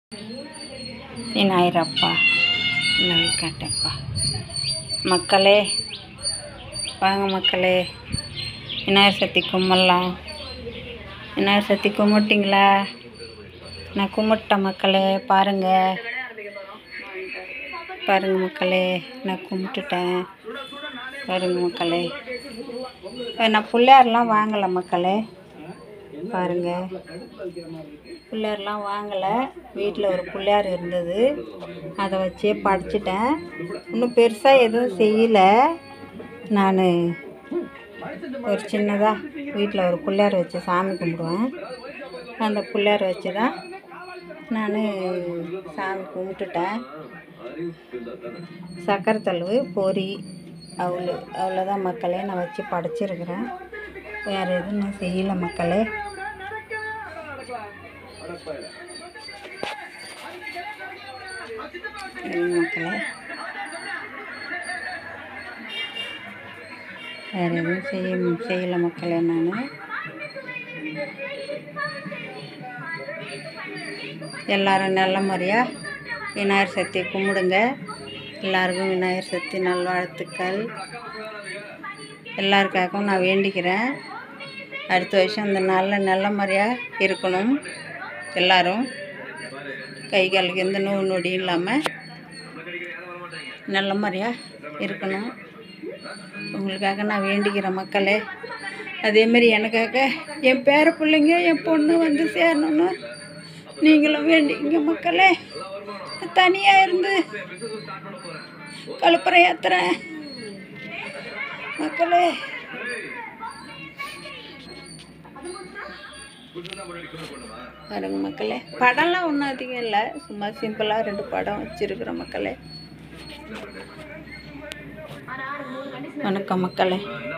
விநாயகரப்பா காட்டப்பா மக்களே வாங்க மக்களே விநாயகர் சக்தி கும்பிடலாம் விநாயகர் சக்தி கும்பிட்டிங்களா நான் கும்பிட்டேன் மக்களே பாருங்கள் பாருங்கள் மக்களே நான் கும்பிட்டுட்டேன் பாருங்க மக்களே நான் பிள்ளையார்லாம் வாங்கலை மக்களே பாருங்க பிள்ளையார்லாம் வாங்கலை வீட்டில் ஒரு பிள்ளையார் இருந்தது அதை வச்சே படைச்சிட்டேன் இன்னும் பெருசாக எதுவும் செய்யலை நான் ஒரு சின்னதாக வீட்டில் ஒரு பிள்ளையார் வச்சு சாமி கும்பிடுவேன் அந்த பிள்ளையார் வச்சு தான் நான் சாமி கும்பிட்டுட்டேன் சக்கரை தழுவு பொரி அவ்வளோ அவ்வளோதான் மக்களே நான் வச்சு படைச்சிருக்கிறேன் வேறு எதுவும் நான் செய்யலை மக்களே சரி மக்களே வேறு எதுவும் செய்ய செய்யலை மக்களே நான் எல்லாரும் நல்ல முறையாக விநாயகர் சக்தியை கும்பிடுங்க எல்லாருக்கும் விநாயகர் சக்தி நல்வாழ்த்துக்கள் எல்லாருக்காகவும் நான் வேண்டிக்கிறேன் அடுத்த வருஷம் இந்த நாளில் நல்ல முறையாக இருக்கணும் எல்லாரும் கை காலுக்கு எந்த நோவு நொடியும் இல்லாமல் நல்ல முறையாக இருக்கணும் உங்களுக்காக நான் வேண்டிக்கிறேன் மக்களே அதேமாரி எனக்காக என் பேர பிள்ளைங்க என் பொண்ணு வந்து சேரணும்னு நீங்களும் வேண்டிங்க மக்களே தனியாக இருந்து கழுப்புறை ஏற்றுறேன் மக்களே பாருங்க மக்களே படம்லாம் ஒன்றும் அதிகம் இல்லை சும்மா சிம்பிளாக ரெண்டு படம் வச்சுருக்குற மக்களே வணக்கம் மக்களே